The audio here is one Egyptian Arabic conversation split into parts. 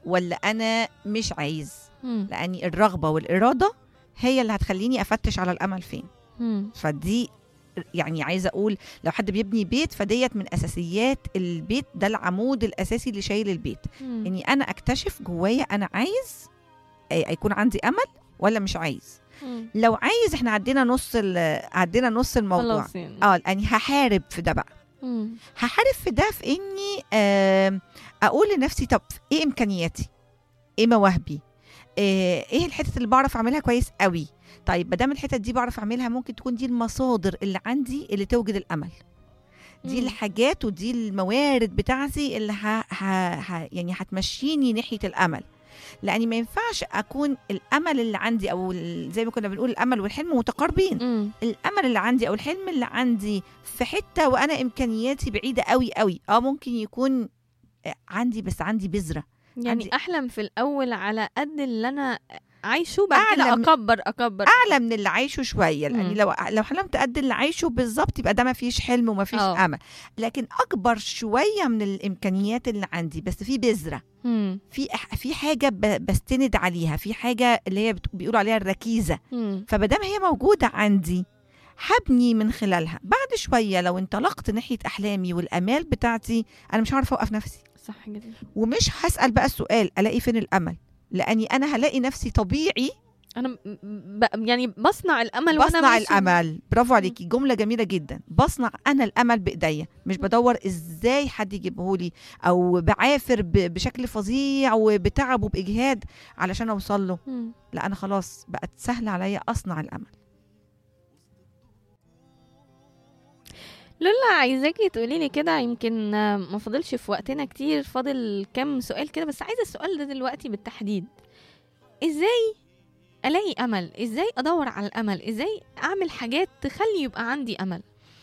ولا انا مش عايز مم. لاني الرغبه والاراده هي اللي هتخليني افتش على الامل فين مم. فدي يعني عايزه اقول لو حد بيبني بيت فديت من اساسيات البيت ده العمود الاساسي اللي شايل البيت مم. اني انا اكتشف جوايا انا عايز آه، يكون عندي امل ولا مش عايز مم. لو عايز احنا عدينا نص ال- عدينا نص الموضوع خلاص يعني اه يعني هحارب في ده بقى مم. هحارب في ده في اني آم، اقول لنفسي طب ايه امكانياتي ايه مواهبي آه، ايه الحتت اللي بعرف اعملها كويس قوي طيب ما دام الحتت دي بعرف اعملها ممكن تكون دي المصادر اللي عندي اللي توجد الامل دي مم. الحاجات ودي الموارد بتاعتي اللي ه... ه... ه... يعني هتمشيني ناحيه الامل لاني ما ينفعش اكون الامل اللي عندي او ال- زي ما كنا بنقول الامل والحلم متقاربين مم. الامل اللي عندي او الحلم اللي عندي في حته وانا امكانياتي بعيده قوي قوي اه ممكن يكون آه، عندي بس عندي بذره يعني عندي- احلم في الاول على قد اللي انا عايشه بعد كده أعلى من- اكبر اكبر اعلى من اللي عايشه شويه لاني مم. لو لو حلمت قد اللي عايشه بالظبط يبقى ده ما فيش حلم وما فيش آه. امل لكن اكبر شويه من الامكانيات اللي عندي بس في بذره مم. في أح- في حاجه ب- بستند عليها في حاجه اللي هي بت- بيقولوا عليها الركيزه مم. فمادام هي موجوده عندي هبني من خلالها بعد شويه لو انطلقت ناحيه احلامي والامال بتاعتي انا مش هعرف اوقف نفسي صح جدا ومش هسال بقى السؤال الاقي فين الامل لاني انا هلاقي نفسي طبيعي انا م- ب... يعني بصنع الامل وانا بصنع ماشي. الامل برافو عليكي جمله جميله جدا بصنع انا الامل بايديا مش بدور ازاي حد يجيبه لي او بعافر ب- بشكل فظيع وبتعب وباجهاد علشان اوصل له مم. لا انا خلاص بقت سهل عليا اصنع الامل لولا عايزاكي تقولي لي كده يمكن آه، ما فاضلش في وقتنا كتير فاضل كام سؤال كده بس عايزه السؤال ده دلوقتي بالتحديد ازاي الاقي امل ازاي ادور على الامل ازاي اعمل حاجات تخلي يبقى عندي امل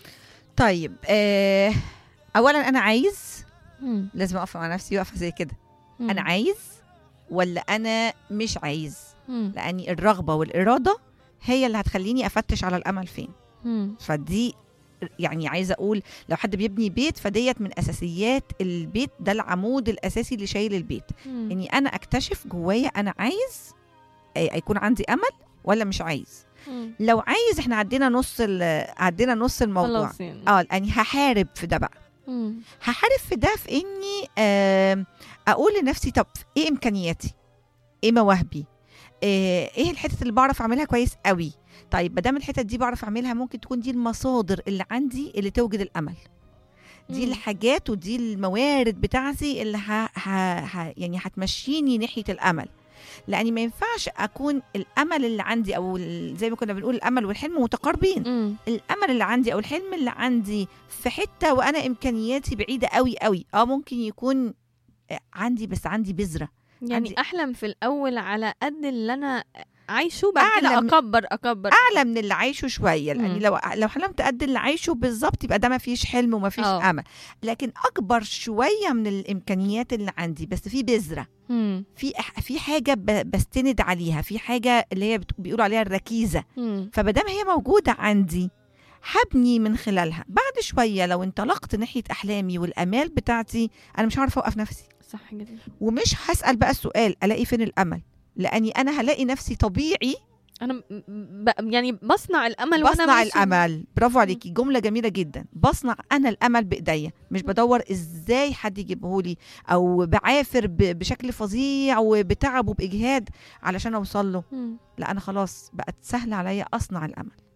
طيب آه اولا انا عايز مم. لازم اقف مع نفسي وقفه زي كده مم. انا عايز ولا انا مش عايز مم. لاني الرغبه والاراده هي اللي هتخليني افتش على الامل فين مم. فدي يعني عايزه اقول لو حد بيبني بيت فديت من اساسيات البيت ده العمود الاساسي اللي شايل البيت مم. اني انا اكتشف جوايا انا عايز آه، يكون عندي امل ولا مش عايز مم. لو عايز احنا عدينا نص ال- عدينا نص الموضوع خلاص يعني اه يعني هحارب في ده بقى مم. هحارب في ده في اني آم، اقول لنفسي طب ايه امكانياتي ايه مواهبي آه، ايه الحتت اللي بعرف اعملها كويس قوي طيب ما دام الحتت دي بعرف اعملها ممكن تكون دي المصادر اللي عندي اللي توجد الامل دي مم. الحاجات ودي الموارد بتاعتي اللي ه... ه... ه... يعني هتمشيني ناحيه الامل لاني ما ينفعش اكون الامل اللي عندي او ال- زي ما كنا بنقول الامل والحلم متقاربين مم. الامل اللي عندي او الحلم اللي عندي في حته وانا امكانياتي بعيده قوي قوي اه ممكن يكون آه، عندي بس عندي بذره يعني عندي- احلم في الاول على قد اللي انا عايشه بعد أعلى كده من- اكبر اكبر اعلى من اللي عايشه شويه لاني مم. لو لو حلمت قد اللي عايشه بالظبط يبقى ده ما فيش حلم وما فيش آه. امل لكن اكبر شويه من الامكانيات اللي عندي بس في بذره مم. في أح- في حاجه ب- بستند عليها في حاجه اللي هي بت- بيقولوا عليها الركيزه مم. فمادام هي موجوده عندي هبني من خلالها بعد شويه لو انطلقت ناحيه احلامي والامال بتاعتي انا مش هعرف اوقف نفسي صح جدا ومش هسال بقى السؤال الاقي فين الامل لاني انا هلاقي نفسي طبيعي انا م- ب... يعني بصنع الامل وانا بصنع ماشي. الامل برافو عليكي جمله جميله جدا بصنع انا الامل بايديا مش بدور ازاي حد يجيبه لي او بعافر ب- بشكل فظيع وبتعب وباجهاد علشان اوصل له مم. لا انا خلاص بقت سهل عليا اصنع الامل